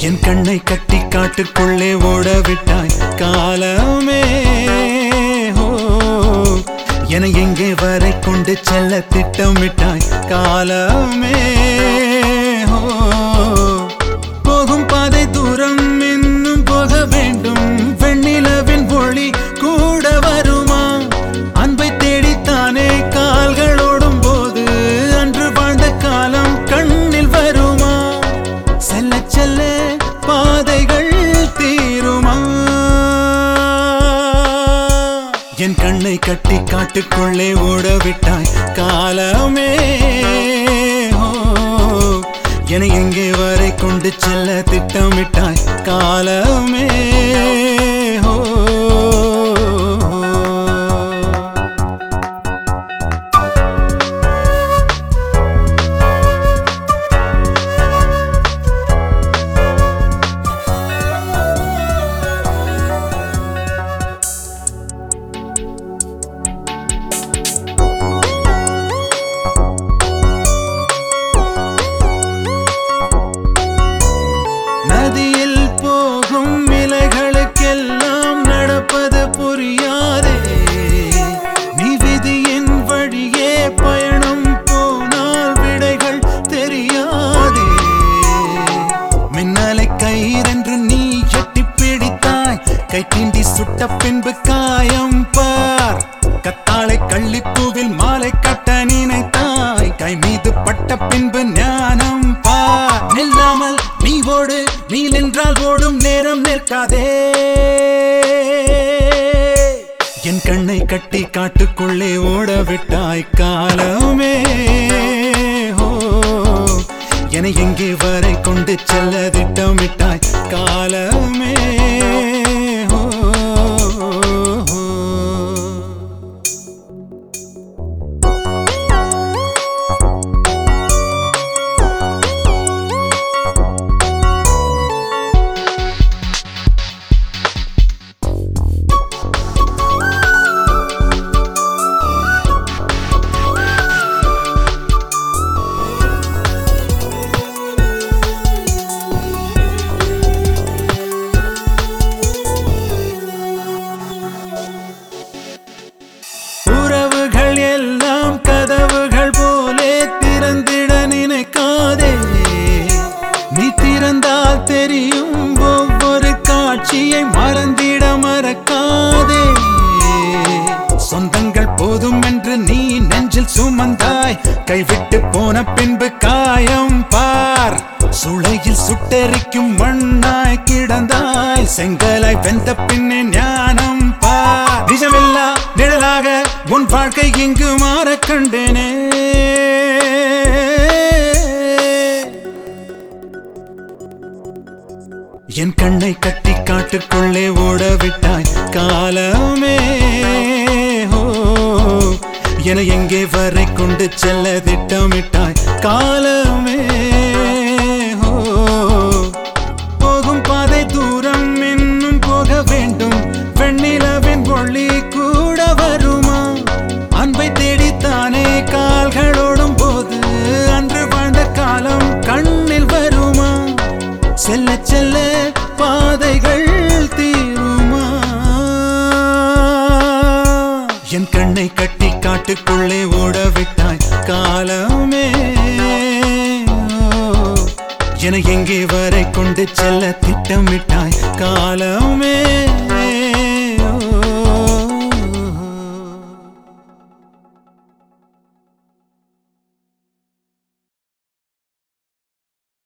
என் கண்ணை கட்டி காட்டுக்குள்ளே ஓட விட்டாய் காலமே ஓ என எங்கே வரை கொண்டு செல்ல திட்டமிட்டாய் காலமே ஓ போகும் பாதை தூரம் இன்னும் போக வேண்டும் வெண்ணிலவின் ஒளி கூட வருமா அன்பை தேடித்தானே கால்கள் ஓடும் போது அன்று வாழ்ந்த காலம் கண்ணில் வருமா செல்ல செல்ல பாதைகள் தீருமா என் கண்ணை கட்டி காட்டுக்குள்ளே ஓட விட்டாய் காலமே ஓ, என்னை எங்கே வரை கொண்டு செல்ல திட்டமிட்டாய் காலமே ஓ நதியில் போகும் இலைகளுக்கெல்லாம் நடப்பது புரியாதே நீ விதியின் வழியே பயணம் போனால் விடைகள் தெரியாதே மின்னலை கயிறென்று நீ எட்டி பிடித்தாய் கை தீண்டி சுட்ட பின்பு காயம் பார் கத்தாழை கள்ளிப்பூவில் மாலை கட்ட நினைத்தாய் கை மீது பட்ட பின்பு ஞானம் பார் நில்லாமல் நீ ஓடு நீ நின்றால் ஓடும் நேரம் நிற்காதே என் கண்ணை கட்டி காட்டுக்குள்ளே ஓட விட்டாய் காலமே ஓ என எங்கே வரை கொண்டு செல்ல திட்டமிட்டாய் காலமே ஓ உறவுகள் எல்லாம் கதவுகள் போலே திறந்திட நினைக்காதே நீ திறந்தால் தெரியும் ஒவ்வொரு காட்சியை மறந்திட மறக்காதே சொந்தங்கள் போதும் என்று நீ நெஞ்சில் சுமந்தாய் கைவிட்டு போன பின்பு காயம் பார் சுளையில் சுட்டெரிக்கும் மண்ணாய் கிடந்தாய் செங்கலாய் வெந்த பின்னே ஞானம் பார் நிஜமில்லா நிழலாக உன் வாழ்க்கை இங்கு மாற கண்டேனே என் கண்ணை கட்டி காட்டுக்குள்ளே ஓட விட்டாய் காலமே ஓ என எங்கே வரை கொண்டு செல்ல திட்டமிட்டாய் காலமே ஓ போகும் பாதை தூரம் இன்னும் போக வேண்டும் வெண்ணிலவின் ஒளி கூட வருமா அன்பை தேடித்தானே கால்களோடும் போது அன்று வாழ்ந்த காலம் கண்ணில் வருமா செல்ல செல்ல பாதைகள் தீருமா என் கண்ணை கட்டி காட்டுக்குள்ளே ஓட விட்டாய் காலமே ஓ, என எங்கே வரை கொண்டு செல்ல திட்டமிட்டாய் காலமே